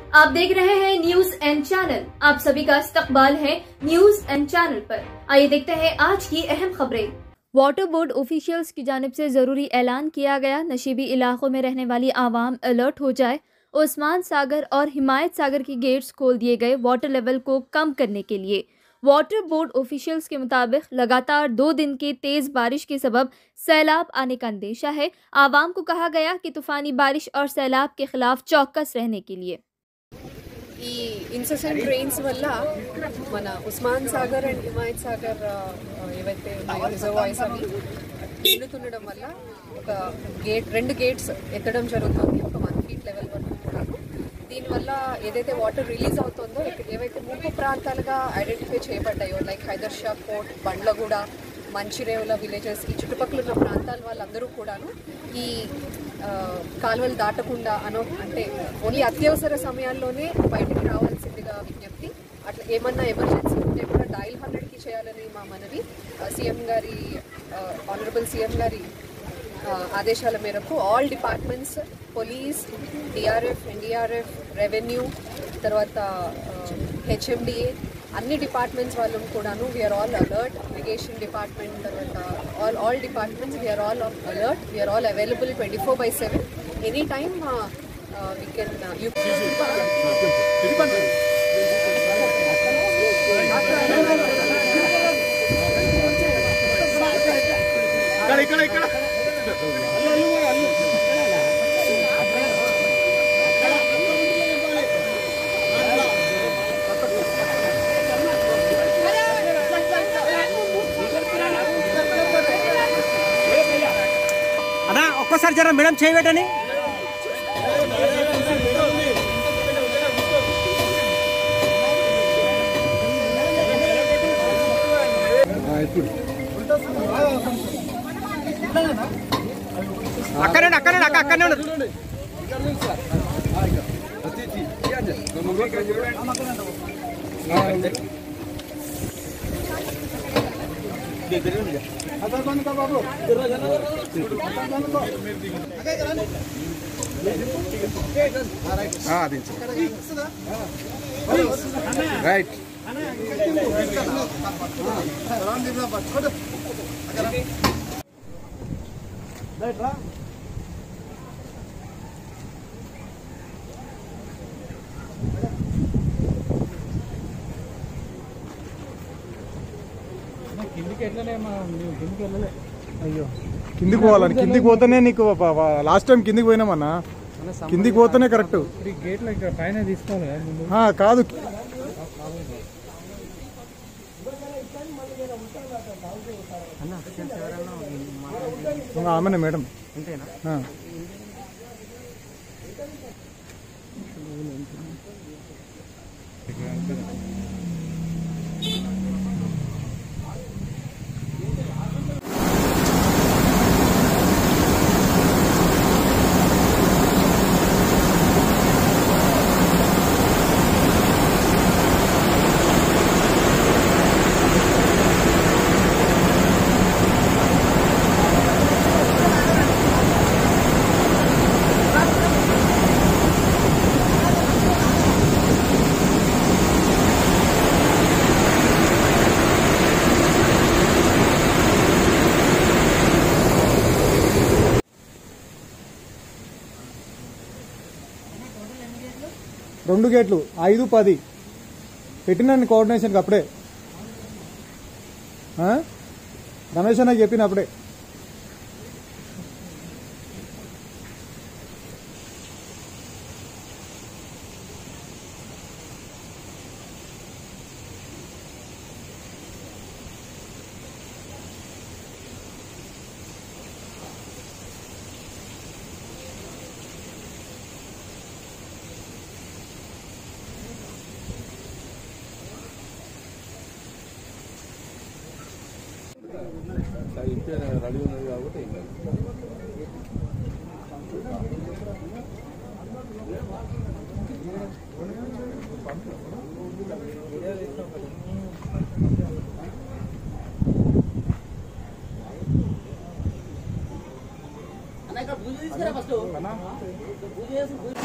आप देख रहे हैं न्यूज एंड चैनल आप सभी का इस्तकबाल है न्यूज एंड चैनल पर आइए देखते हैं आज की अहम खबरें वाटर बोर्ड ऑफिशियल्स की जानब से ज़रूरी ऐलान किया गया नशीबी इलाकों में रहने वाली आवाम अलर्ट हो जाए ओस्मान सागर और हिमायत सागर की गेट्स खोल दिए गए वाटर लेवल को कम करने के लिए वाटर बोर्ड ऑफिशियल्स के मुताबिक लगातार दो दिन की तेज़ बारिश के सबब सैलाब आने का अंदेशा है आवाम को कहा गया कि तूफ़ानी बारिश और सैलाब के खिलाफ चौकस रहने के लिए ఈ ఇన్సెసెంట్ రెయిన్స్ వల్ల మన ఉస్మాన్ సాగర్ అండ్ హిమాయత్ సాగర్ ఆ, ఏవైతే ఉన్నాయో రిజర్వాయర్స్ అవి నిండుతుండడం వల్ల ఒక గేట్ రెండు గేట్స్ ఎత్తడం జరుగుతుంది ఒక వన్ ఫీట్ లెవెల్ వరకు కూడా దీనివల్ల ఏదైతే వాటర్ రిలీజ్ అవుతుందో ఇక్కడ ఏవైతే ముంపు ప్రాంతాలుగా ఐడెంటిఫై చేయబడ్డాయో లైక్ హైదర్ షా కోట్ బండ్లగూడ మంచిరేవుల విలేజెస్ ఈ చుట్టుపక్కల ఉన్న ప్రాంతాల వాళ్ళందరూ కూడాను ఈ ఆ, కాలువలు దాటకుండా అనో అంటే ఓన్లీ అత్యవసర సమయాల్లోనే బయటికి రావాల్సిందిగా విజ్ఞప్తి అట్లా ఏమన్నా ఎమర్జెన్సీ ఉంటే కూడా డైల్ హండ్రెడ్కి చేయాలని మా మనవి సీఎం గారి ఆనరబుల్ సీఎం గారి ఆ, ఆదేశాల మేరకు all departments police DRF NDRF revenue తర్వాత హెచ్ఎండిఏ అన్ని డిపార్ట్మెంట్స్ వాళ్ళు కూడాను we are all alert irrigation department తర్వాత all all departments we are all alert we are all available twenty four by seven any time we can you ఇక్కడ ఇక్కడ ఇక్కడ అన్నా ఒక్కసారి జర మేడం చేయబెట్టని అక్కడే ఉండు, అక్కడే ఉండు, అక్క అక్కడనే ఉండు. రైట్ కిందికి పోవాలని కిందికి పోతేనే నీకు లాస్ట్ టైం కిందికి పోయినామన్నా కిందికి పోతేనే కరెక్ట్ గేట్లో ఇక్కడ పైన తీసుకోవాలి ముందు ఆ, కాదు ఇంకా ఆమెనే మేడం అంతేనా ఆ. రెండు గేట్లు ఐదు పది పెట్టినాను కోఆర్డినేషన్కి అప్పుడే ఆ? రమేష్ అన్నకి చెప్పిన అప్పుడే రెడీ ఉన్నది కాబట్టి ఇంకా అన్న ఇక్కడ పూజ తీసుకురా ఫస్ట్ పూజ చేసి పూజ